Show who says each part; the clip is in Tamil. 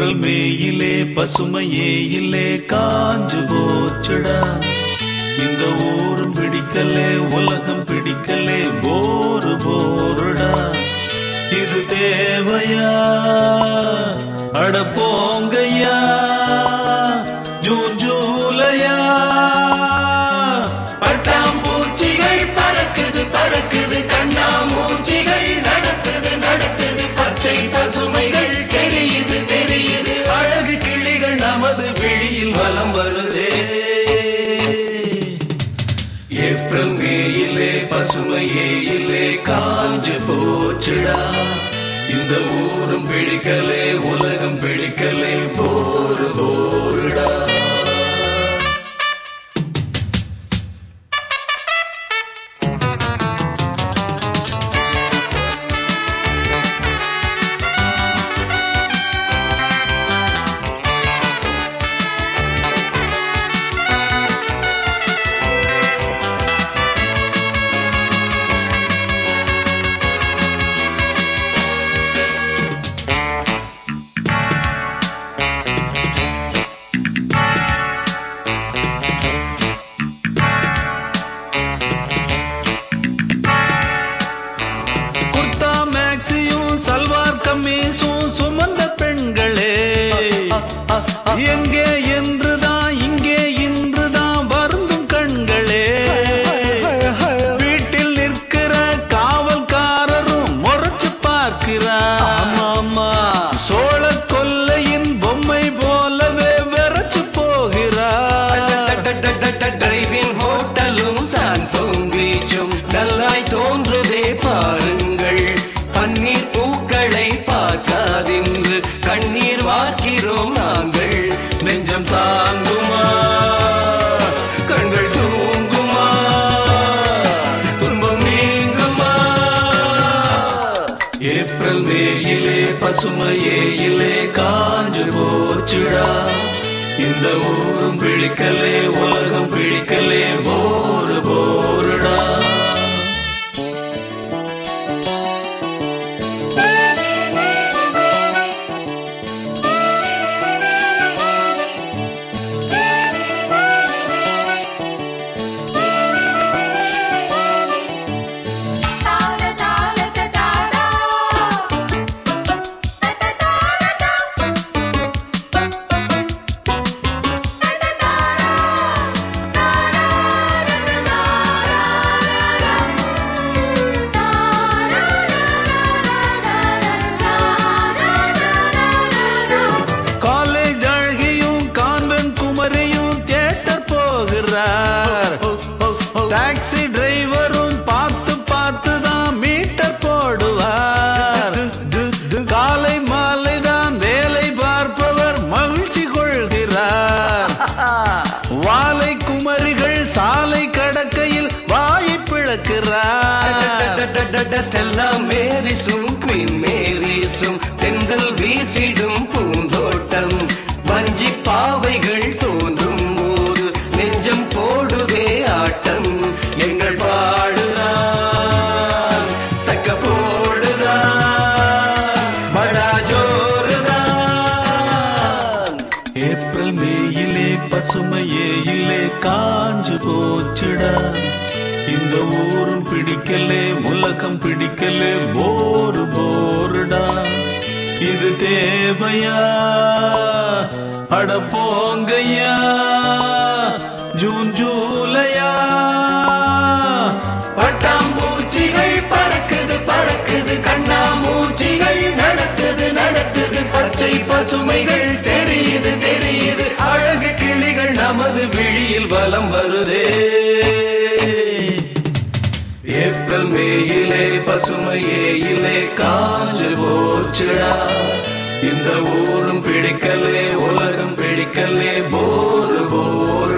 Speaker 1: ஏப்ரல் மேயிலே பசுமையே இல்லே காஞ்சு போச்சுடா இந்த ஊரும் பிடிக்கலே உலகம் பிடிக்கலே போரு போருடா இது தேவையா அட போங்கய்யா ஜூன் ஜூலையா
Speaker 2: பட்டாம்பூச்சிகள் பறக்குது பறக்குது கண்ணாமூச்சிகள் நடக்குது நடக்குது பச்சை பசுமைகள் தெரியுது தெரியுது அழகு கிளிகள் நமது விழியில் வலம் வருதே ஏப்ரல் மேயிலே பசுமையே இல்லே காஞ்சு போச்சுடா இந்த ஊரும் பிடிக்கலே உலகம் பிடிக்கலே போரு போருடா
Speaker 1: குர்தா மேக்ஸியும் சல்வார் கம்மீஸும் சுமந்த பெண்களே எங்கே என்றுதான் இங்கே இன்றுதான் வருந்தும் கண்களே வீட்டில் நிற்கிற காவல்காரரும் முறைச்சு பார்க்கிறார் சோழ கொல்லையின் பொம்மை போலவே விரைச்சு போகிறார்
Speaker 2: டிரைவிங் ஹோட்டலும் சாந்தோம் பீச்சும் நல்லாய் தோன்றுதே பாருங்கள் பன்னீர் பூக்களை பார்க்காதென்று கண்ணீர் வார்க்கிறோம் நாங்கள் நெஞ்சம் தாங்குமா கண்கள் தூங்குமா துன்பம் நீங்குமா
Speaker 1: ஏப்ரல் மேயிலே பசுமையே இல்லே காஞ்சு போச்சுடா இந்த ஊரும் பிடிக்கலே உலகம் பிடிக்கலே போரு போருடா
Speaker 3: தான தான தானா
Speaker 1: காலேஜ் அழகியும் கான்வென்ட் குமரியும் தியேட்டர் போகிறார் டாக்ஸி டிரைவரும் பார்த்து பார்த்து தான் மீட்டர் போடுவார் காலை மாலை தான் வேலை பார்ப்பவர் மகிழ்ச்சி கொள்கிறார் வாலை குமரிகள் சாலை கடக்கையில் வாயை பிளக்கிறார்
Speaker 2: ஸ்டெல்லா மேரிசும் குயின் மேரிசும் தென்றல் வீசிடும் பூந்தோட்டம் வஞ்சி பாவைகள் தோன்றும் போது நெஞ்சம் போடுதே ஆட்டம் எங்கள் பாடுதான் சக்க போடுதான் படா ஜோருதான்
Speaker 1: ஏப்ரல் மேயிலே பசுமையே இல்லே காஞ்சு போச்சுடா இந்த ஊரும் பிடிக்கலே உலகம் பிடிக்கலே போரு போருடா இது தேவையா அட போங்கய்யா ஜூன் ஜூலையா
Speaker 2: பட்டாம்பூச்சிகள் பறக்குது பறக்குது கண்ணாமூச்சிகள் நடக்குது நடக்குது பச்சை பசுமைகள் தெரியுது தெரியுது அழகு கிளிகள் நமது விழியில் வலம் வருதே ஏப்ரல் மேயிலே பசுமையே இல்லே காஞ்சு போச்சுடா இந்த ஊரும் பிடிக்கலே உலகம் பிடிக்கலே போரு போரு